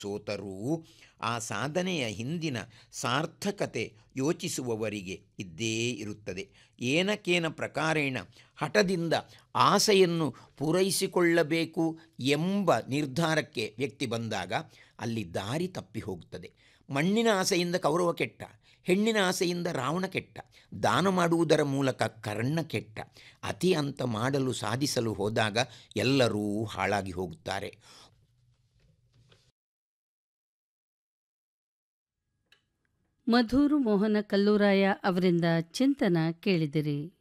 ಸೋತರೂ ಆ ಸಾಧನೆಯ ಹಿಂದಿನ ಸಾರ್ಥಕತೆ ಯೋಚಿಸುವವರಿಗೆ ಇದ್ದೇ ಇರುತ್ತದೆ ಏನಕೇನ ಪ್ರಕಾರೇಣ ಹಠದಿಂದ ಆಸೆಯನ್ನು ಪೂರೈಸಿಕೊಳ್ಳಬೇಕು ಎಂಬ ನಿರ್ಧಾರಕ್ಕೆ ವ್ಯಕ್ತಿ ಬಂದಾಗ ಅಲ್ಲಿ ದಾರಿ ತಪ್ಪಿ ಹೋಗುತ್ತದೆ ಮಣ್ಣಿನ ಆಸೆಯಿಂದ ಕೌರವ ಕೆಟ್ಟ ಹೆಣ್ಣಿನ ಆಸೆಯಿಂದ ರಾವಣ ಕೆಟ್ಟ ದಾನ ಮಾಡುವುದರ ಮೂಲಕ ಕರ್ಣ ಕೆಟ್ಟ ಅತಿ ಅಂತ ಮಾಡಲು ಸಾಧಿಸಲು ಹೋದಾಗ ಎಲ್ಲರೂ ಹಾಳಾಗಿ ಹೋಗುತ್ತಾರೆ ಮಧುರು ಮೋಹನ ಕಲ್ಲೂರಾಯ ಅವರಿಂದ ಚಿಂತನ ಕೇಳಿದಿರಿ